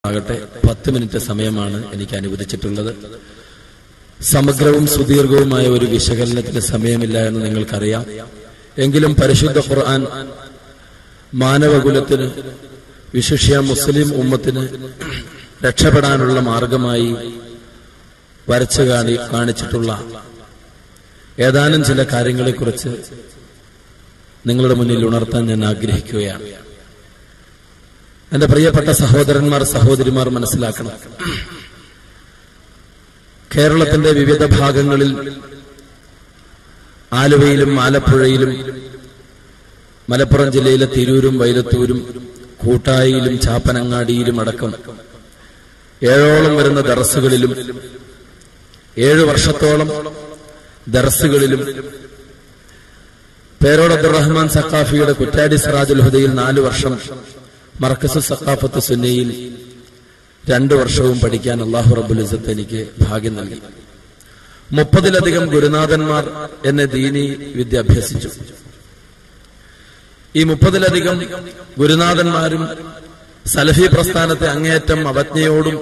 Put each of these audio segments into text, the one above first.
ആകട്ടെ പത്ത് മിനിറ്റ് സമയമാണ് എനിക്ക് അനുവദിച്ചിട്ടുള്ളത് സമഗ്രവും സുദീർഘവുമായ ഒരു വിശകലനത്തിന് സമയമില്ല എന്ന് നിങ്ങൾക്കറിയാം എങ്കിലും പരിശുദ്ധ ഖുർആൻ മാനവകുലത്തിന് വിശിഷ്യ മുസ്ലിം ഉമ്മത്തിന് രക്ഷപ്പെടാനുള്ള മാർഗമായി വരച്ചു കാണി കാണിച്ചിട്ടുള്ള ഏതാനും ചില കാര്യങ്ങളെക്കുറിച്ച് നിങ്ങളുടെ മുന്നിൽ ഉണർത്താൻ ഞാൻ ആഗ്രഹിക്കുകയാണ് എന്റെ പ്രിയപ്പെട്ട സഹോദരന്മാർ സഹോദരിമാർ മനസ്സിലാക്കണം കേരളത്തിന്റെ വിവിധ ഭാഗങ്ങളിൽ ആലുവയിലും ആലപ്പുഴയിലും മലപ്പുറം ജില്ലയിലെ തിരൂരും വൈലത്തൂരും കൂട്ടായിയിലും ചാപ്പനങ്ങാടിയിലും അടക്കം ഏഴോളം വരുന്ന ദറസുകളിലും ഏഴു വർഷത്തോളം ദർസുകളിലും പേരോട് അബ്ദുറഹ്മാൻ സക്കാഫിയുടെ കുറ്റാടി സിറാജുൽ ഹുദയിൽ നാലു വർഷം മർക്കസ് സക്കാഫത്ത് സുന്നയിൽ രണ്ടു വർഷവും പഠിക്കാൻ അള്ളാഹു റബ്ബുൽ ഇസത്ത് എനിക്ക് ഭാഗ്യം നൽകി മുപ്പതിലധികം ഗുരുനാഥന്മാർ എന്നെ ദീനി വിദ്യ അഭ്യസിച്ചു ഈ മുപ്പതിലധികം ഗുരുനാഥന്മാരും സലഫി പ്രസ്ഥാനത്തെ അങ്ങേയറ്റം അവജ്ഞയോടും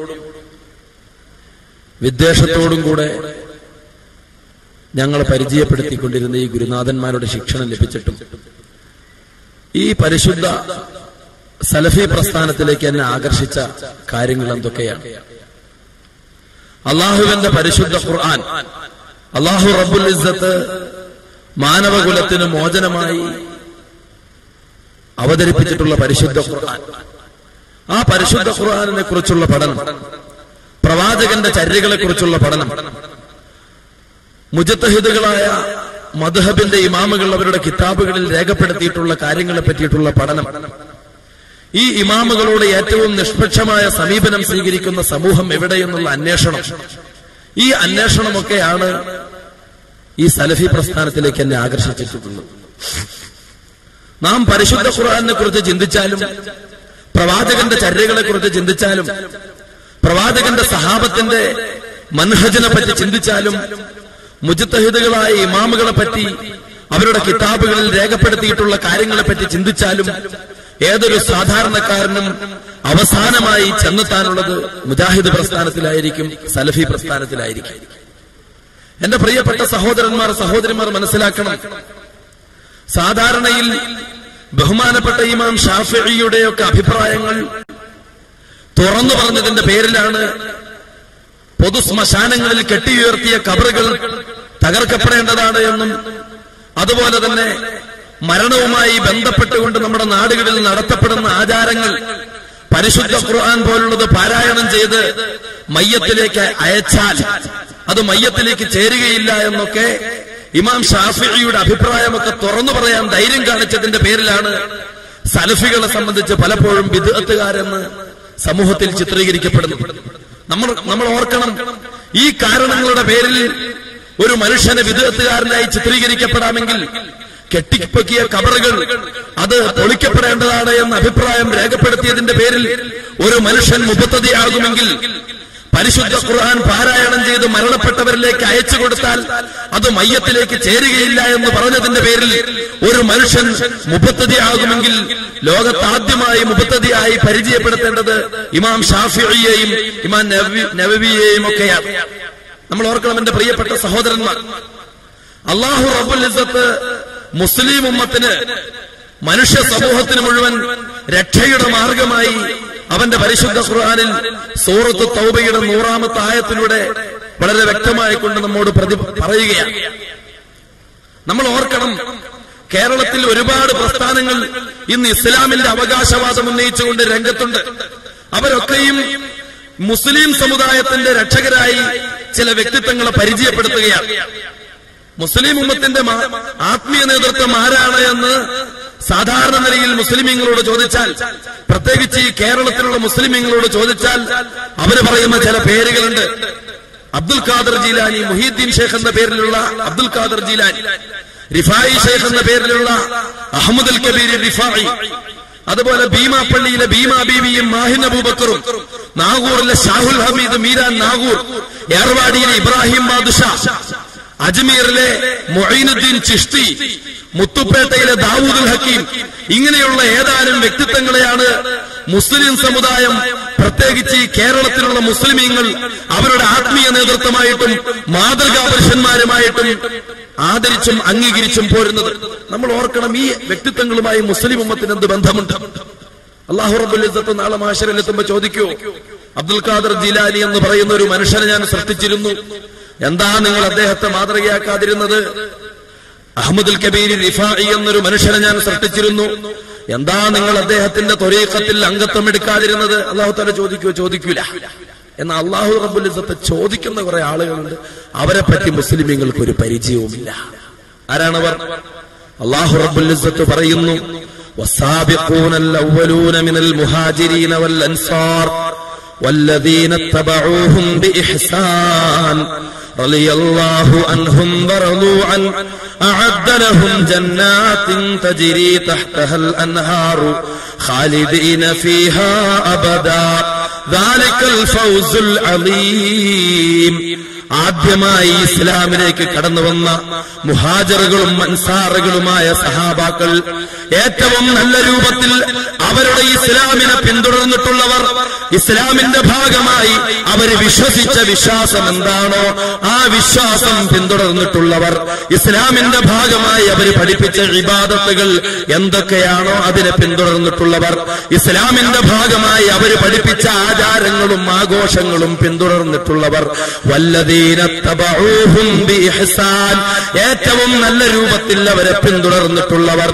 വിദ്വേഷത്തോടും കൂടെ ഞങ്ങളെ പരിചയപ്പെടുത്തിക്കൊണ്ടിരുന്ന ഈ ഗുരുനാഥന്മാരുടെ ശിക്ഷണം ലഭിച്ചിട്ടും ഈ പരിശുദ്ധ സലഫി പ്രസ്ഥാനത്തിലേക്ക് എന്നെ ആകർഷിച്ച കാര്യങ്ങൾ എന്തൊക്കെയാണ് അള്ളാഹുവിന്റെ പരിശുദ്ധ ഖുർആൻ അള്ളാഹു റബ്ബുൽ ഇസ്സത്ത് മാനവകുലത്തിന് മോചനമായി അവതരിപ്പിച്ചിട്ടുള്ള പരിശുദ്ധ ഖുർആൻ ആ പരിശുദ്ധ ഖുർആാനിനെ കുറിച്ചുള്ള പഠനം പ്രവാചകന്റെ ചര്യകളെ കുറിച്ചുള്ള പഠനം മുജത്തഹിദുകളായ മധുഹബിന്റെ ഇമാമുകൾ അവരുടെ കിതാബുകളിൽ രേഖപ്പെടുത്തിയിട്ടുള്ള കാര്യങ്ങളെ പറ്റിയിട്ടുള്ള പഠനം ഈ ഇമാമുകളോട് ഏറ്റവും നിഷ്പക്ഷമായ സമീപനം സ്വീകരിക്കുന്ന സമൂഹം എവിടെയെന്നുള്ള അന്വേഷണം ഈ അന്വേഷണമൊക്കെയാണ് ഈ സലഫി പ്രസ്ഥാനത്തിലേക്ക് എന്നെ ആകർഷിച്ചിട്ടുള്ളത് നാം പരിശുദ്ധ ഖുർആാനെ കുറിച്ച് ചിന്തിച്ചാലും പ്രവാചകന്റെ ചര്യകളെ കുറിച്ച് ചിന്തിച്ചാലും പ്രവാചകന്റെ സഹാബത്തിന്റെ മൻഹജിനെ പറ്റി ചിന്തിച്ചാലും മുജിത്തഹിദുകളായ ഇമാമുകളെ പറ്റി അവരുടെ കിതാബുകളിൽ രേഖപ്പെടുത്തിയിട്ടുള്ള കാര്യങ്ങളെ പറ്റി ചിന്തിച്ചാലും ഏതൊരു സാധാരണക്കാരനും അവസാനമായി ചെന്നെത്താനുള്ളത് മുജാഹിദ് പ്രസ്ഥാനത്തിലായിരിക്കും സലഫി പ്രസ്ഥാനത്തിലായിരിക്കും എന്റെ പ്രിയപ്പെട്ട സഹോദരന്മാർ സഹോദരിമാർ മനസ്സിലാക്കണം സാധാരണയിൽ ബഹുമാനപ്പെട്ട ഇമാം ഷാഫിയുടെയൊക്കെ അഭിപ്രായങ്ങൾ തുറന്നു പറഞ്ഞതിന്റെ പേരിലാണ് പൊതു ശ്മശാനങ്ങളിൽ കെട്ടിയുയർത്തിയ കബറുകൾ തകർക്കപ്പെടേണ്ടതാണ് എന്നും അതുപോലെ തന്നെ മരണവുമായി ബന്ധപ്പെട്ടുകൊണ്ട് നമ്മുടെ നാടുകളിൽ നടത്തപ്പെടുന്ന ആചാരങ്ങൾ പരിശുദ്ധ ഖുർആൻ പോലുള്ളത് പാരായണം ചെയ്ത് മയ്യത്തിലേക്ക് അയച്ചാൽ അത് മയ്യത്തിലേക്ക് ചേരുകയില്ല എന്നൊക്കെ ഇമാം ഷാഫിയുടെ അഭിപ്രായമൊക്കെ തുറന്നു പറയാൻ ധൈര്യം കാണിച്ചതിന്റെ പേരിലാണ് സലഫികളെ സംബന്ധിച്ച് പലപ്പോഴും വിദഗ്ധകാരെന്ന് സമൂഹത്തിൽ ചിത്രീകരിക്കപ്പെടുന്നു നമ്മൾ നമ്മൾ ഓർക്കണം ഈ കാരണങ്ങളുടെ പേരിൽ ഒരു മനുഷ്യനെ വിദഗ്ധകാരനായി ചിത്രീകരിക്കപ്പെടാമെങ്കിൽ കെട്ടിപ്പൊക്കിയ കബറുകൾ അത് പൊളിക്കപ്പെടേണ്ടതാണ് എന്ന അഭിപ്രായം രേഖപ്പെടുത്തിയതിന്റെ പേരിൽ ഒരു മനുഷ്യൻ മുപ്പത്തതിയാകുമെങ്കിൽ പരിശുദ്ധ ഖുർആൻ പാരായണം ചെയ്ത് മരണപ്പെട്ടവരിലേക്ക് അയച്ചു കൊടുത്താൽ അത് മയ്യത്തിലേക്ക് ചേരുകയില്ല എന്ന് പറഞ്ഞതിന്റെ പേരിൽ ഒരു മനുഷ്യൻ മുപ്പത്തതിയാകുമെങ്കിൽ ലോകത്താദ്യമായി മുപ്പത്തതിയായി പരിചയപ്പെടുത്തേണ്ടത് ഇമാം ഷാഫിയെയും ഇമാം നവവിയെയും ഒക്കെയാണ് നമ്മൾ ഓർക്കണം എന്റെ പ്രിയപ്പെട്ട സഹോദരന്മാർ അള്ളാഹു റബുൽ ഇസത്ത് മുസ്ലിം ഉമ്മത്തിന് മനുഷ്യ സമൂഹത്തിന് മുഴുവൻ രക്ഷയുടെ മാർഗമായി അവന്റെ പരിശുദ്ധ ഖുർആാനിൽ സൂറത്ത് തൗബയുടെ നൂറാമത്തെ ആയത്തിലൂടെ വളരെ വ്യക്തമായി കൊണ്ട് നമ്മോട് പ്രതി പറയുകയാണ് നമ്മൾ ഓർക്കണം കേരളത്തിൽ ഒരുപാട് പ്രസ്ഥാനങ്ങൾ ഇന്ന് ഇസ്ലാമിന്റെ അവകാശവാദം ഉന്നയിച്ചുകൊണ്ട് രംഗത്തുണ്ട് അവരൊക്കെയും മുസ്ലിം സമുദായത്തിന്റെ രക്ഷകരായി ചില വ്യക്തിത്വങ്ങളെ പരിചയപ്പെടുത്തുകയാണ് മുസ്ലിം ഉമ്മത്തിന്റെ ആത്മീയ നേതൃത്വം ആരാണ് എന്ന് സാധാരണ നിലയിൽ മുസ്ലിമീങ്ങളോട് ചോദിച്ചാൽ പ്രത്യേകിച്ച് ഈ കേരളത്തിലുള്ള മുസ്ലിമീങ്ങളോട് ചോദിച്ചാൽ അവര് പറയുന്ന ചില പേരുകളുണ്ട് അബ്ദുൽ ഖാദർ ജീലാനി മുഹീദ്ദീൻ ഷേഖ് എന്ന പേരിലുള്ള അബ്ദുൽ ഖാദർ ജീലാനി റിഫായി ഷേഖ് എന്ന പേരിലുള്ള അഹമ്മദ് അൽ കബീർ റിഫായി അതുപോലെ ഭീമാപ്പള്ളിയിലെ ഭീമാ ബീവിയും മാഹിൻ അബൂബക്കറും നാഗൂറിലെ ഷാഹുൽ ഹമീദ് മീരാൻ നാഗൂർ ഏർവാടിയിലെ ഇബ്രാഹിം ബാദുഷാ അജ്മീറിലെ മൊയ്നുദ്ദീൻ ചിഷ്തി മുത്തുപ്പേട്ടയിലെ ദാവൂദുൽ ഹക്കീം ഇങ്ങനെയുള്ള ഏതാനും വ്യക്തിത്വങ്ങളെയാണ് മുസ്ലിം സമുദായം പ്രത്യേകിച്ച് ഈ കേരളത്തിലുള്ള മുസ്ലിമീങ്ങൾ അവരുടെ ആത്മീയ നേതൃത്വമായിട്ടും മാതൃകാ പുരുഷന്മാരുമായിട്ടും ആദരിച്ചും അംഗീകരിച്ചും പോരുന്നത് നമ്മൾ ഓർക്കണം ഈ വ്യക്തിത്വങ്ങളുമായി മുസ്ലിം ഉമ്മത്തിന് എന്ത് ബന്ധമുണ്ട് അള്ളാഹു റബ്ബുൽ ഇസ്സത്ത് നാളെ മാഷറിലെത്തുമ്പോ ചോദിക്കൂ അബ്ദുൽ ഖാദർ ജിലാനി എന്ന് പറയുന്ന ഒരു മനുഷ്യനെ ഞാൻ സൃഷ്ടിച്ചിരുന്നു എന്താ നിങ്ങൾ അദ്ദേഹത്തെ മാതൃകയാക്കാതിരുന്നത് അഹമ്മദുൽ കബീർ റിഫായി എന്നൊരു മനുഷ്യനെ ഞാൻ സൃഷ്ടിച്ചിരുന്നു എന്താ നിങ്ങൾ അദ്ദേഹത്തിന്റെ തൊരീക്കത്തിൽ അംഗത്വം എടുക്കാതിരുന്നത് അള്ളാഹു താല ചോദിക്കോ ചോദിക്കൂല എന്നാൽ അള്ളാഹു റബ്ബുൽ ഇസ്സത്ത് ചോദിക്കുന്ന കുറെ ആളുകളുണ്ട് അവരെ പറ്റി മുസ്ലിമീങ്ങൾക്ക് ഒരു പരിചയവുമില്ല ആരാണവർ അള്ളാഹു റബ്ബുൽ ഇസ്സത്ത് പറയുന്നു والسابقون الأولون من المهاجرين والأنصار والذين اتبعوهم بإحسان رضي الله عنهم ورضوا عنه أعد لهم جنات تجري تحتها الأنهار خالدين فيها أبدا ذلك الفوز العظيم ആദ്യമായി ഇസ്ലാമിലേക്ക് കടന്നു വന്ന മുഹാജറുകളും അൻസാറുകളുമായ സഹാബാക്കൾ ഏറ്റവും നല്ല രൂപത്തിൽ അവരുടെ ഇസ്ലാമിനെ പിന്തുടർന്നിട്ടുള്ളവർ ഇസ്ലാമിന്റെ ഭാഗമായി അവർ വിശ്വസിച്ച വിശ്വാസം എന്താണോ ആ വിശ്വാസം പിന്തുടർന്നിട്ടുള്ളവർ ഇസ്ലാമിന്റെ ഭാഗമായി അവർ പഠിപ്പിച്ച ഇബാദത്തുകൾ എന്തൊക്കെയാണോ അതിനെ പിന്തുടർന്നിട്ടുള്ളവർ ഇസ്ലാമിന്റെ ഭാഗമായി അവർ പഠിപ്പിച്ച ആചാരങ്ങളും ആഘോഷങ്ങളും പിന്തുടർന്നിട്ടുള്ളവർ വല്ലതീന തബഊഹും ബിഇഹ്സാൻ ഏറ്റവും നല്ല രൂപത്തിൽ അവരെ പിന്തുടർന്നിട്ടുള്ളവർ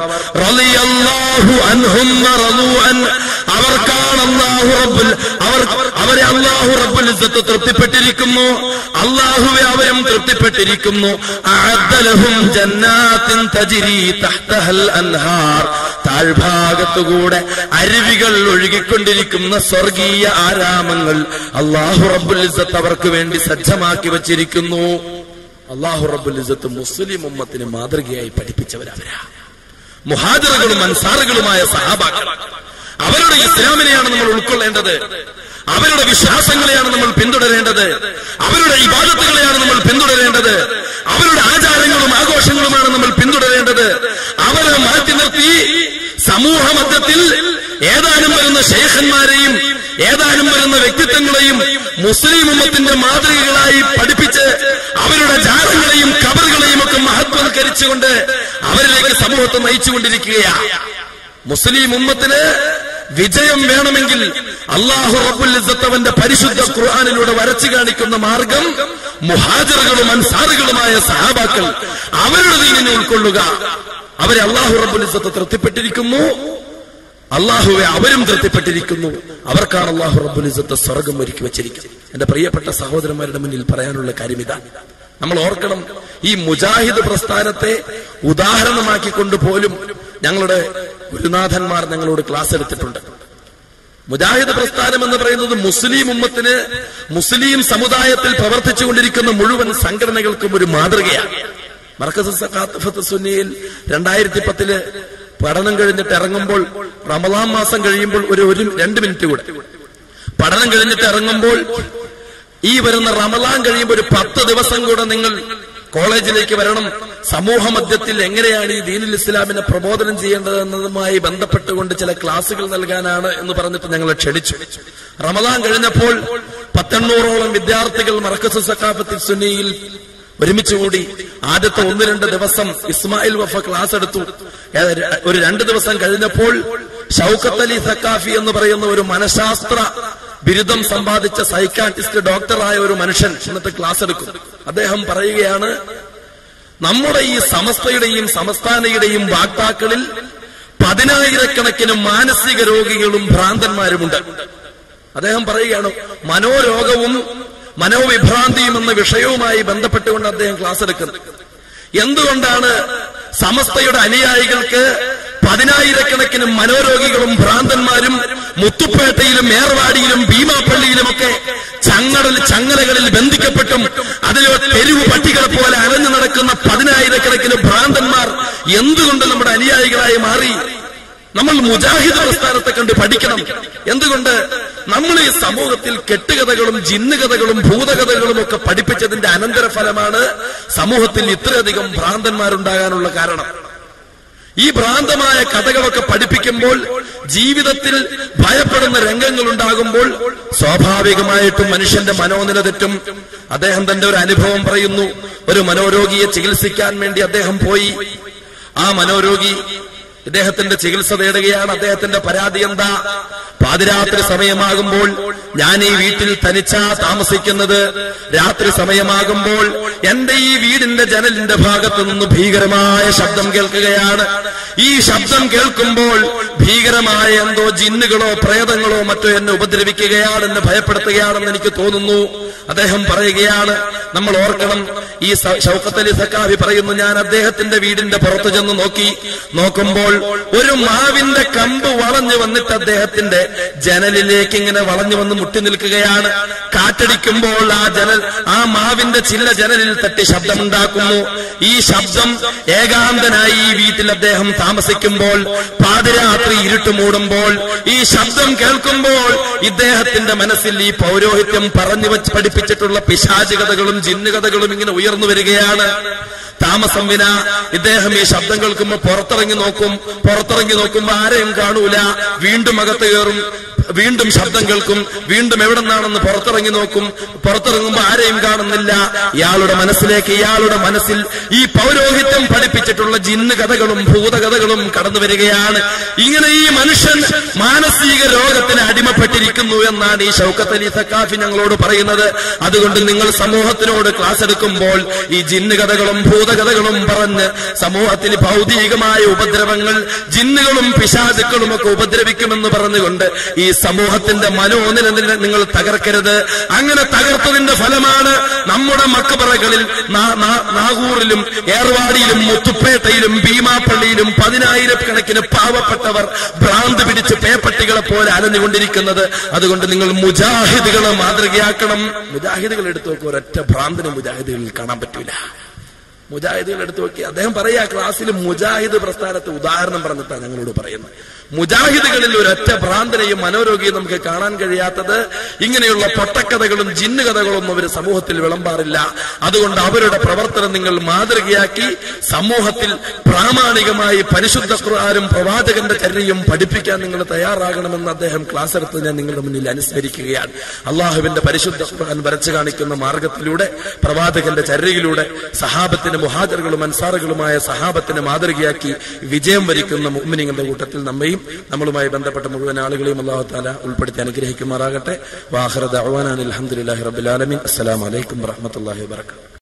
റളിയല്ലാഹു അൻഹും വറളൂ അൻ അവർക്കാണ് അല്ലാഹു റബ്ബുൽ അവർ അവരെ അല്ലാഹു റബ്ബുൽ ഇസ്സത്ത് തൃപ്തിപ്പെട്ടിരിക്കുന്നു അല്ലാഹുവെ അവരും തൃപ്തിപ്പെട്ടിരിക്കുന്നു അഅദ്ദലഹും ജന്നാത്തിൻ തജ്രി തഹ്തഹൽ അൻഹാർ താഴ്ഭാഗത്തുകൂടെ അരുവികൾ ഒഴുകിക്കൊണ്ടിരിക്കുന്ന സ്വർഗീയ ആരാമങ്ങൾ അള്ളാഹു റബ്ബുൽ ഇസ്സത്ത് അവർക്ക് വേണ്ടി സജ്ജമാക്കി വച്ചിരിക്കുന്നു അള്ളാഹു റബ്ബുൽ ഇസ്സത്ത് മുസ്ലിം ഉമ്മത്തിന് മാതൃകയായി പഠിപ്പിച്ചവരവരാ മുഹാജറുകളും അൻസാറുകളുമായ സഹാബാക്കൾ അവരുടെ ഇസ്ലാമിനെയാണ് നമ്മൾ ഉൾക്കൊള്ളേണ്ടത് അവരുടെ വിശ്വാസങ്ങളെയാണ് നമ്മൾ പിന്തുടരേണ്ടത് അവരുടെ ഇബാദത്തുകളെയാണ് നമ്മൾ പിന്തുടരേണ്ടത് അവരുടെ ആചാരങ്ങളും ആഘോഷങ്ങളുമാണ് നമ്മൾ പിന്തുടരേണ്ടത് അവരെ മാറ്റി നിർത്തി സമൂഹ മധ്യത്തിൽ ഏതാനും വരുന്ന ശേഖന്മാരെയും ഏതാനും വരുന്ന വ്യക്തിത്വങ്ങളെയും മുസ്ലിം ഉമ്മത്തിന്റെ മാതൃകകളായി പഠിപ്പിച്ച് അവരുടെ ജാലങ്ങളെയും കബറുകളെയും ഒക്കെ മഹത്വവൽക്കരിച്ചുകൊണ്ട് അവരിലേക്ക് സമൂഹത്തെ നയിച്ചുകൊണ്ടിരിക്കുകയാണ് മുസ്ലിം ഉമ്മത്തിന് വിജയം വേണമെങ്കിൽ അള്ളാഹു റബ്ബുൽ ഇസ്സത്ത് അവന്റെ പരിശുദ്ധ ഖുർആാനിലൂടെ വരച്ചു കാണിക്കുന്ന മാർഗം മുഹാജറുകളും അൻസാറുകളുമായ സഹാബാക്കൾ അവരുടെ ദീനിനെ ഉൾക്കൊള്ളുക അവരെ അള്ളാഹു റബ്ബുൽ ഇസ്സത്ത് തൃപ്തിപ്പെട്ടിരിക്കുന്നു അള്ളാഹുവെ അവരും തൃപ്തിപ്പെട്ടിരിക്കുന്നു അവർക്കാണ് അള്ളാഹു റബ്ബുൽ ഇസ്സത്ത് സ്വർഗം ഒരുക്കി വെച്ചിരിക്കുന്നത് എന്റെ പ്രിയപ്പെട്ട സഹോദരന്മാരുടെ മുന്നിൽ പറയാനുള്ള കാര്യം ഇതാണ് നമ്മൾ ഓർക്കണം ഈ മുജാഹിദ് പ്രസ്ഥാനത്തെ ഉദാഹരണമാക്കിക്കൊണ്ട് പോലും ഞങ്ങളുടെ ഗുരുനാഥന്മാർ ഞങ്ങളോട് ക്ലാസ് എടുത്തിട്ടുണ്ട് മുജാഹിദ് പ്രസ്ഥാനം എന്ന് പറയുന്നത് മുസ്ലിം ഉമ്മത്തിന് മുസ്ലിം സമുദായത്തിൽ പ്രവർത്തിച്ചുകൊണ്ടിരിക്കുന്ന മുഴുവൻ സംഘടനകൾക്കും ഒരു മാതൃകയാണ് മർക്കസ് സഖാത്ത് സുന്നിയിൽ രണ്ടായിരത്തി പത്തില് പഠനം കഴിഞ്ഞിട്ട് ഇറങ്ങുമ്പോൾ റമദാൻ മാസം കഴിയുമ്പോൾ ഒരു ഒരു രണ്ട് മിനിറ്റ് കൂടെ പഠനം കഴിഞ്ഞിട്ട് ഇറങ്ങുമ്പോൾ ഈ വരുന്ന റമദാൻ കഴിയുമ്പോൾ ഒരു പത്ത് ദിവസം കൂടെ നിങ്ങൾ കോളേജിലേക്ക് വരണം സമൂഹ മധ്യത്തിൽ എങ്ങനെയാണ് ഈ ദീനുൽ ഇസ്ലാമിനെ പ്രബോധനം ചെയ്യേണ്ടത് എന്നതുമായി ബന്ധപ്പെട്ടുകൊണ്ട് ചില ക്ലാസുകൾ നൽകാനാണ് എന്ന് പറഞ്ഞിട്ട് ഞങ്ങളെ ക്ഷണിച്ചു റമദാൻ കഴിഞ്ഞപ്പോൾ പത്തെണ്ണൂറോളം വിദ്യാർത്ഥികൾ മറക്കസ് സക്കാഫത്തിൽ സുന്നിയിൽ ഒരുമിച്ചുകൂടി ആദ്യത്തെ ഒന്ന് രണ്ട് ദിവസം ഇസ്മായിൽ വഫ ക്ലാസ് എടുത്തു ഒരു രണ്ട് ദിവസം കഴിഞ്ഞപ്പോൾ ഷൗക്കത്ത് അലി സക്കാഫി എന്ന് പറയുന്ന ഒരു മനഃശാസ്ത്ര ബിരുദം സമ്പാദിച്ച സൈക്കാട്രിസ്റ്റ് ഡോക്ടറായ ഒരു മനുഷ്യൻ ഇന്നത്തെ ക്ലാസ് എടുക്കും അദ്ദേഹം പറയുകയാണ് നമ്മുടെ ഈ സമസ്തയുടെയും സംസ്ഥാനയുടെയും വാക്താക്കളിൽ പതിനായിരക്കണക്കിന് മാനസിക രോഗികളും ഭ്രാന്തന്മാരുമുണ്ട് അദ്ദേഹം പറയുകയാണ് മനോരോഗവും മനോവിഭ്രാന്തിയും എന്ന വിഷയവുമായി ബന്ധപ്പെട്ടുകൊണ്ട് അദ്ദേഹം ക്ലാസ് എടുക്കുന്നത് എന്തുകൊണ്ടാണ് സമസ്തയുടെ അനുയായികൾക്ക് പതിനായിരക്കണക്കിന് മനോരോഗികളും ഭ്രാന്തന്മാരും മുത്തുപ്പേട്ടയിലും ഏർവാടിയിലും ഭീമാപ്പള്ളിയിലുമൊക്കെ ചങ്ങടൽ ചങ്ങലകളിൽ ബന്ധിക്കപ്പെട്ടും അതിലെ തെരുവ് പട്ടികളെ പോലെ അലഞ്ഞു നടക്കുന്ന പതിനായിരക്കണക്കിന് ഭ്രാന്തന്മാർ എന്തുകൊണ്ട് നമ്മുടെ അനുയായികളായി മാറി നമ്മൾ മുജാഹിദ് പ്രസ്ഥാനത്തെ കണ്ട് പഠിക്കണം എന്തുകൊണ്ട് നമ്മൾ ഈ സമൂഹത്തിൽ കെട്ടുകഥകളും ജിന്നുകഥകളും ഭൂതകഥകളും ഒക്കെ പഠിപ്പിച്ചതിന്റെ അനന്തരഫലമാണ് സമൂഹത്തിൽ ഇത്രയധികം ഭ്രാന്തന്മാരുണ്ടാകാനുള്ള കാരണം ഈ ഭ്രാന്തമായ കഥകളൊക്കെ പഠിപ്പിക്കുമ്പോൾ ജീവിതത്തിൽ ഭയപ്പെടുന്ന രംഗങ്ങൾ ഉണ്ടാകുമ്പോൾ സ്വാഭാവികമായിട്ടും മനുഷ്യന്റെ മനോനില തെറ്റും അദ്ദേഹം തന്റെ ഒരു അനുഭവം പറയുന്നു ഒരു മനോരോഗിയെ ചികിത്സിക്കാൻ വേണ്ടി അദ്ദേഹം പോയി ആ മനോരോഗി ഇദ്ദേഹത്തിന്റെ ചികിത്സ തേടുകയാണ് അദ്ദേഹത്തിന്റെ പരാതി എന്താ പാതിരാത്രി സമയമാകുമ്പോൾ ഞാൻ ഈ വീട്ടിൽ തനിച്ചാ താമസിക്കുന്നത് രാത്രി സമയമാകുമ്പോൾ എന്റെ ഈ വീടിന്റെ ജനലിന്റെ ഭാഗത്തു നിന്ന് ഭീകരമായ ശബ്ദം കേൾക്കുകയാണ് ഈ ശബ്ദം കേൾക്കുമ്പോൾ ഭീകരമായ എന്തോ ജിന്നുകളോ പ്രേതങ്ങളോ മറ്റോ എന്നെ ഉപദ്രവിക്കുകയാണ് എന്നെ ഭയപ്പെടുത്തുകയാണെന്ന് എനിക്ക് തോന്നുന്നു അദ്ദേഹം പറയുകയാണ് നമ്മൾ ഓർക്കണം ഈ സ- ഷൗക്കത്ത് അലി സക്കാഫി പറയുന്നു ഞാൻ അദ്ദേഹത്തിന്റെ വീടിന്റെ പുറത്തു ചെന്ന് നോക്കി നോക്കുമ്പോൾ ഒരു മാവിന്റെ കമ്പ് വളഞ്ഞു വന്നിട്ട് അദ്ദേഹത്തിന്റെ ജനലിലേക്ക് ഇങ്ങനെ വളഞ്ഞു വന്ന് മുട്ടി നിൽക്കുകയാണ് കാറ്റടിക്കുമ്പോൾ ആ ജനൽ ആ മാവിന്റെ ചില്ല ജനലിൽ തട്ടി ശബ്ദമുണ്ടാക്കുന്നു ഈ ശബ്ദം ഏകാന്തനായി ഈ വീട്ടിൽ അദ്ദേഹം താമസിക്കുമ്പോൾ പാതിരാത്രി ഇരുട്ട് മൂടുമ്പോൾ ഈ ശബ്ദം കേൾക്കുമ്പോൾ ഇദ്ദേഹത്തിന്റെ മനസ്സിൽ ഈ പൗരോഹിത്യം പറഞ്ഞു വെച്ച് പഠിപ്പിച്ചിട്ടുള്ള പിശാചികതകളും ജിന്നുകഥകളും ഇങ്ങനെ ഉയർന്നു വരികയാണ് താമസം വിന ഇദ്ദേഹം ഈ ശബ്ദം കേൾക്കുമ്പോൾ പുറത്തിറങ്ങി നോക്കും പുറത്തിറങ്ങി നോക്കുമ്പോൾ ആരെയും കാണൂല വീണ്ടും അകത്ത് കയറും വീണ്ടും ശബ്ദം കേൾക്കും വീണ്ടും എവിടെ നിന്നാണെന്ന് പുറത്തിറങ്ങി നോക്കും പുറത്തിറങ്ങുമ്പോൾ ആരെയും കാണുന്നില്ല ഇയാളുടെ മനസ്സിലേക്ക് ഇയാളുടെ മനസ്സിൽ ഈ പൗരോഹിത്യം പഠിപ്പിച്ചിട്ടുള്ള ജിന്ന് കഥകളും ഭൂതകഥകളും കടന്നു വരികയാണ് ഇങ്ങനെ ഈ മനുഷ്യൻ മാനസിക രോഗത്തിന് അടിമപ്പെട്ടിരിക്കുന്നു എന്നാണ് ഈ ഷൗക്കത്ത് അലി സക്കാഫി ഞങ്ങളോട് പറയുന്നത് അതുകൊണ്ട് നിങ്ങൾ സമൂഹത്തിനോട് ക്ലാസ് എടുക്കുമ്പോൾ ഈ ജിന്ന് കഥകളും ഭൂതകഥകളും പറഞ്ഞ് സമൂഹത്തിൽ ഭൗതികമായ ഉപദ്രവങ്ങൾ ജിന്നുകളും പിശാചുക്കളും ഒക്കെ ഉപദ്രവിക്കുമെന്ന് പറഞ്ഞുകൊണ്ട് ഈ സമൂഹത്തിന്റെ മനോനില നിങ്ങൾ തകർക്കരുത് അങ്ങനെ തകർത്തതിന്റെ ഫലമാണ് നമ്മുടെ മക്കബറകളിൽ നാ- നാ- നാഗൂറിലും ഏർവാടിയിലും മുത്തുപ്പേട്ടയിലും ഭീമാപ്പള്ളിയിലും പതിനായിരക്കണക്കിന് പാവപ്പെട്ടവർ ഭ്രാന്ത് പിടിച്ച് പേപ്പട്ടികളെ പോലെ അലഞ്ഞുകൊണ്ടിരിക്കുന്നത് അതുകൊണ്ട് നിങ്ങൾ മുജാഹിദുകളെ മാതൃകയാക്കണം മുജാഹിദുകൾ എടുത്തു നോക്കുക ഒരൊറ്റ ഭ്രാന്തിന് മുജാഹിദുകളിൽ കാണാൻ പറ്റൂല മുജാഹിദുകൾ എടുത്തു നോക്കി അദ്ദേഹം പറയാ ക്ലാസ്സിൽ മുജാഹിദ് പ്രസ്ഥാനത്തെ ഉദാഹരണം പറഞ്ഞിട്ടാണ് ഞങ്ങളോട് പറയുന്നത് മുജാഹിദുകളിൽ ഒരൊറ്റ ഭ്രാന്തനെയും മനോരോഗിയും നമുക്ക് കാണാൻ കഴിയാത്തത് ഇങ്ങനെയുള്ള പൊട്ടക്കഥകളും ജിന്നുകഥകളൊന്നും അവർ സമൂഹത്തിൽ വിളമ്പാറില്ല അതുകൊണ്ട് അവരുടെ പ്രവർത്തനം നിങ്ങൾ മാതൃകയാക്കി സമൂഹത്തിൽ പ്രാമാണികമായി പരിശുദ്ധ ഖുർആനും പ്രവാചകന്റെ ചര്യയും പഠിപ്പിക്കാൻ നിങ്ങൾ തയ്യാറാകണമെന്ന് അദ്ദേഹം ക്ലാസ് എടുത്ത് ഞാൻ നിങ്ങളുടെ മുന്നിൽ അനുസ്മരിക്കുകയാണ് അള്ളാഹുവിന്റെ പരിശുദ്ധ ഖുർആൻ വരച്ചു കാണിക്കുന്ന മാർഗത്തിലൂടെ പ്രവാചകന്റെ ചര്യയിലൂടെ സഹാബത്തിന് മുഹാജറുകളും അൻസാറുകളുമായ സഹാബത്തിന് മാതൃകയാക്കി വിജയം വരിക്കുന്ന മുഅ്മിനീങ്ങളുടെ കൂട്ടത്തിൽ നമ്മയും നമ്മളുമായി ബന്ധപ്പെട്ട മുഴുവൻ ആളുകളെയും അള്ളാഹു താല ഉൾപ്പെടുത്തി അനുഗ്രഹിക്കുമാറാകട്ടെ വാഹറ ദഅവാനാൻ അൽഹംദുലില്ലാഹി റബ്ബിൽ ആലമീൻ അസ്സലാമു അലൈക്കും വറഹ്മത്തുള്ളാഹി വബറകാതുഹു